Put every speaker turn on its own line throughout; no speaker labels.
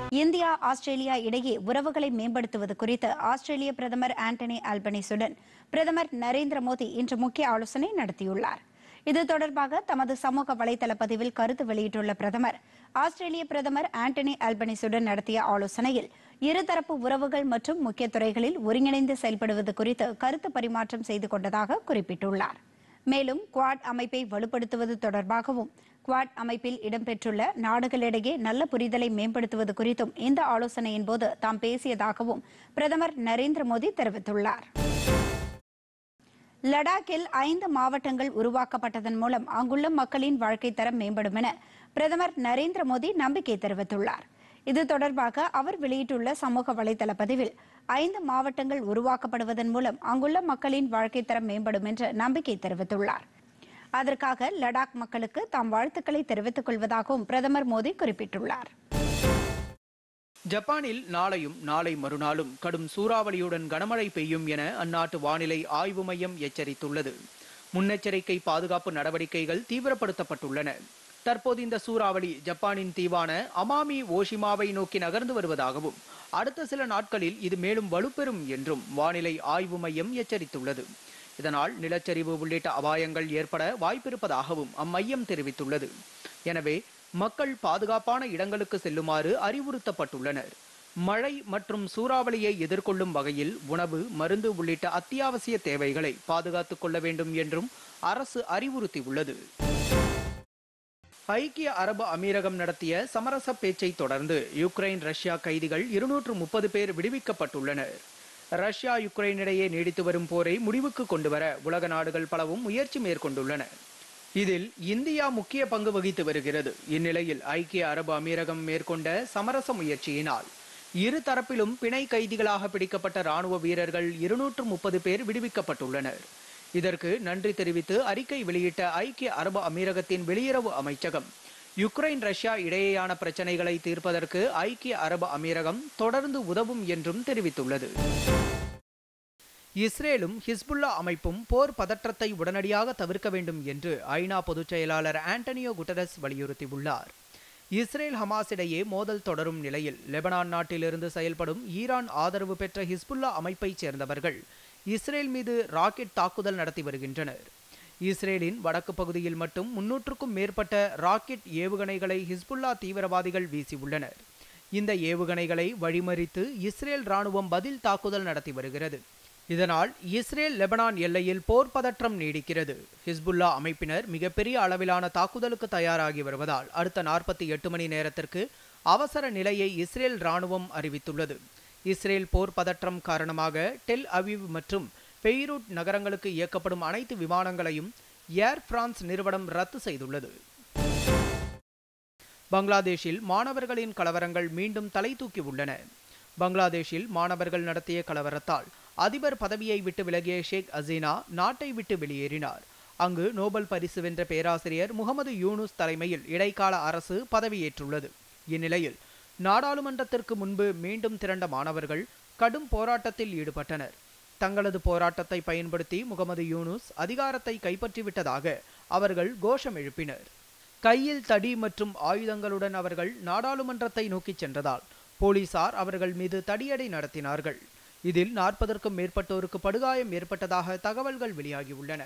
India Australia இடையே உறவுகளை மேம்படுத்துவது குறித்து ஆஸ்திரேலிய பிரதமர் ஆண்டனி ஆல்பனிசுடன் பிரதமர் நரேந்திர மோடி இன்று முக்கிய ஆலோசனை நடத்தியுள்ளார் இது தொடர்பாக தமது சமூக வலைதள பதிவில் கருத்து வெளியிட்டுள்ள பிரதமர் ஆஸ்திரேலிய பிரதமர் ஆண்டனி ஆல்பனிசுடன் நடத்திய ஆலோசனையில் இருதரப்பு உறவுகள் மற்றும் முக்கிய துறைகளில் ஒருங்கிணைந்து செயல்படுவது குறித்து கருத்து பரிமாற்றம் செய்து கொண்டதாக குறிப்பிட்டுள்ளார் மேலும் குவாட் அமைப்பை வலுப்படுத்துவது தொடர்பாகவும் குவாட் அமைப்பில் இடம்பெற்றுள்ள நாடுகளிடையே நல்ல புரிதலை மேம்படுத்துவது குறித்தும் இந்த ஆலோசனையின் போது தாம் பேசியதாகவும் பிரதமர் நரேந்திர மோடி தெரிவித்துள்ளார் லடாக்கில் ஐந்து மாவட்டங்கள் உருவாக்கப்பட்டதன் மூலம் அங்குள்ள மக்களின் வாழ்க்கை தரம் மேம்படும் என பிரதமர் நரேந்திர மோடி நம்பிக்கை தெரிவித்துள்ளார் இது தொடர்பாக அவர் வெளியிட்டுள்ள சமூக வலைதள பதிவில் ஐந்து மாவட்டங்கள் உருவாக்கப்படுவதன் மூலம் அங்குள்ள மக்களின் வாழ்க்கை தரம் மேம்படும் என்று நம்பிக்கை தெரிவித்துள்ளார் அதற்காக லடாக் மக்களுக்கு தாம் வாழ்த்துக்களை தெரிவித்துக் கொள்வதாகவும் பிரதமர் மோடி குறிப்பிட்டுள்ளார்
ஜப்பானில் நாளையும் நாளை மறுநாளும் கடும் சூறாவளியுடன் கனமழை பெய்யும் என அந்நாட்டு வானிலை ஆய்வு மையம் எச்சரித்துள்ளது முன்னெச்சரிக்கை பாதுகாப்பு நடவடிக்கைகள் தீவிரப்படுத்தப்பட்டுள்ளன தற்போது இந்த சூறாவளி ஜப்பானின் தீவான அமாமி ஓஷிமாவை நோக்கி நகர்ந்து வருவதாகவும் அடுத்த சில நாட்களில் இது மேலும் வலுப்பெறும் என்றும் வானிலை ஆய்வு மையம் எச்சரித்துள்ளது இதனால் நிலச்சரிவு உள்ளிட்ட அபாயங்கள் ஏற்பட வாய்ப்பிருப்பதாகவும் அம்மையம் தெரிவித்துள்ளது எனவே மக்கள் பாதுகாப்பான இடங்களுக்கு செல்லுமாறு அறிவுறுத்தப்பட்டுள்ளனர் மழை மற்றும் சூறாவளியை எதிர்கொள்ளும் வகையில் உணவு மருந்து உள்ளிட்ட அத்தியாவசிய தேவைகளை பாதுகாத்துக் கொள்ள வேண்டும் என்றும் அரசு அறிவுறுத்தியுள்ளது ஐக்கிய அரபு அமீரகம் நடத்திய சமரச பேச்சை தொடர்ந்து யுக்ரைன் ரஷ்யா கைதிகள் இருநூற்று முப்பது பேர் விடுவிக்கப்பட்டுள்ளனர் ரஷ்யா யுக்ரைன் இடையே நீடித்து வரும் போரை முடிவுக்கு கொண்டுவர உலக நாடுகள் பலவும் முயற்சி மேற்கொண்டுள்ளன இதில் இந்தியா முக்கிய பங்கு வகித்து வருகிறது இந்நிலையில் ஐக்கிய அரபு அமீரகம் மேற்கொண்ட சமரச முயற்சியினால் இரு தரப்பிலும் பிணை கைதிகளாக பிடிக்கப்பட்ட ராணுவ வீரர்கள் இருநூற்று முப்பது பேர் விடுவிக்கப்பட்டுள்ளனர் இதற்கு நன்றி தெரிவித்து அறிக்கை வெளியிட்ட ஐக்கிய அரபு அமீரகத்தின் வெளியுறவு அமைச்சகம் யுக்ரைன் ரஷ்யா இடையேயான பிரச்சனைகளை தீர்ப்பதற்கு ஐக்கிய அரபு அமீரகம் தொடர்ந்து உதவும் என்றும் தெரிவித்துள்ளது இஸ்ரேலும் ஹிஸ்புல்லா அமைப்பும் போர் பதற்றத்தை உடனடியாக தவிர்க்க வேண்டும் என்று ஐநா பொதுச் செயலாளர் ஆண்டனியோ குட்டரஸ் வலியுறுத்தியுள்ளார் இஸ்ரேல் ஹமாஸ் இடையே மோதல் தொடரும் நிலையில் லெபனான் நாட்டிலிருந்து செயல்படும் ஈரான் ஆதரவு பெற்ற ஹிஸ்புல்லா அமைப்பைச் சேர்ந்தவர்கள் இஸ்ரேல் மீது ராக்கெட் தாக்குதல் நடத்தி வருகின்றனர் இஸ்ரேலின் வடக்கு பகுதியில் மட்டும் முன்னூற்றுக்கும் மேற்பட்ட ராக்கெட் ஏவுகணைகளை ஹிஸ்புல்லா தீவிரவாதிகள் வீசியுள்ளனர் இந்த ஏவுகணைகளை வழிமறித்து இஸ்ரேல் ராணுவம் பதில் தாக்குதல் நடத்தி வருகிறது இதனால் இஸ்ரேல் லெபனான் எல்லையில் போர் பதற்றம் நீடிக்கிறது ஹிஸ்புல்லா அமைப்பினர் மிகப்பெரிய அளவிலான தாக்குதலுக்கு தயாராகி வருவதால் அடுத்த நாற்பத்தி எட்டு மணி நேரத்திற்கு அவசர நிலையை இஸ்ரேல் ராணுவம் அறிவித்துள்ளது இஸ்ரேல் போர் பதற்றம் காரணமாக டெல் அவிவ் மற்றும் பெய்ரூட் நகரங்களுக்கு இயக்கப்படும் அனைத்து விமானங்களையும் ஏர் பிரான்ஸ் நிறுவனம் ரத்து செய்துள்ளது பங்களாதேஷில் மாணவர்களின் கலவரங்கள் மீண்டும் தலை தூக்கி உள்ளன பங்களாதேஷில் மாணவர்கள் நடத்திய கலவரத்தால் அதிபர் பதவியை விட்டு விலகிய ஷேக் ஹசீனா நாட்டை விட்டு வெளியேறினார் அங்கு நோபல் பரிசு வென்ற பேராசிரியர் முகமது யூனுஸ் தலைமையில் இடைக்கால அரசு பதவியேற்றுள்ளது இந்நிலையில் நாடாளுமன்றத்திற்கு முன்பு மீண்டும் திரண்ட மாணவர்கள் கடும் போராட்டத்தில் ஈடுபட்டனர் தங்களது போராட்டத்தை பயன்படுத்தி முகமது யூனுஸ் அதிகாரத்தை கைப்பற்றிவிட்டதாக அவர்கள் கோஷம் எழுப்பினர் கையில் தடி மற்றும் ஆயுதங்களுடன் அவர்கள் நாடாளுமன்றத்தை நோக்கிச் சென்றதால் போலீசார் அவர்கள் மீது தடியடை நடத்தினார்கள் இதில் நாற்பதற்கும் மேற்பட்டோருக்கு படுகாயம் ஏற்பட்டதாக தகவல்கள் வெளியாகியுள்ளன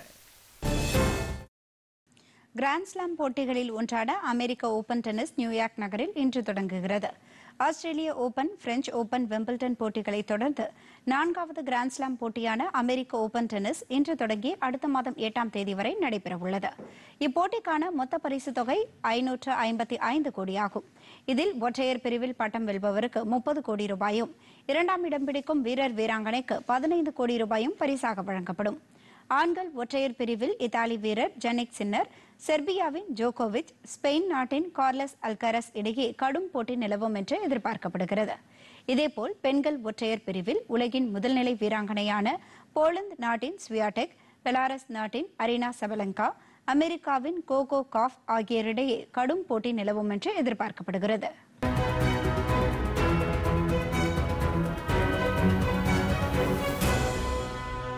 கிராண்ட்ஸ்லாம் போட்டிகளில் ஒன்றான அமெரிக்க ஓபன் டென்னிஸ் நியூயார்க் நகரில் இன்று தொடங்குகிறது ஆஸ்திரேலிய ஓபன் பிரெஞ்சு ஓபன் வெம்பிள்டன் போட்டிகளை தொடர்ந்து நான்காவது கிராண்ட்ஸ்லாம் போட்டியான அமெரிக்க ஓபன் டென்னிஸ் இன்று தொடங்கி அடுத்த மாதம் எட்டாம் தேதி வரை நடைபெறவுள்ளது இப்போட்டிக்கான மொத்த பரிசு தொகை ஐநூற்று ஐம்பத்தி ஐந்து கோடியாகும் இதில் ஒற்றையர் பிரிவில் பட்டம் வெல்பவருக்கு முப்பது கோடி ரூபாயும் இரண்டாம் இடம் பிடிக்கும் வீரர் வீராங்கனைக்கு பதினைந்து கோடி ரூபாயும் பரிசாக வழங்கப்படும் ஆண்கள் ஒற்றையர் பிரிவில் இத்தாலி வீரர் ஜெனிக் சின்னர் செர்பியாவின் ஜோகோவிச் ஸ்பெயின் நாட்டின் கார்லஸ் அல்கரஸ் இடையே கடும் போட்டி நிலவும் என்று எதிர்பார்க்கப்படுகிறது இதேபோல் பெண்கள் ஒற்றையர் பிரிவில் உலகின் முதல்நிலை வீராங்கனையான போலந்து நாட்டின் ஸ்வியாடெக் பெலாரஸ் நாட்டின் அரினா சபலங்கா அமெரிக்காவின் கோகோ காஃப் ஆகியோரிடையே கடும் போட்டி நிலவும் என்று எதிர்பார்க்கப்படுகிறது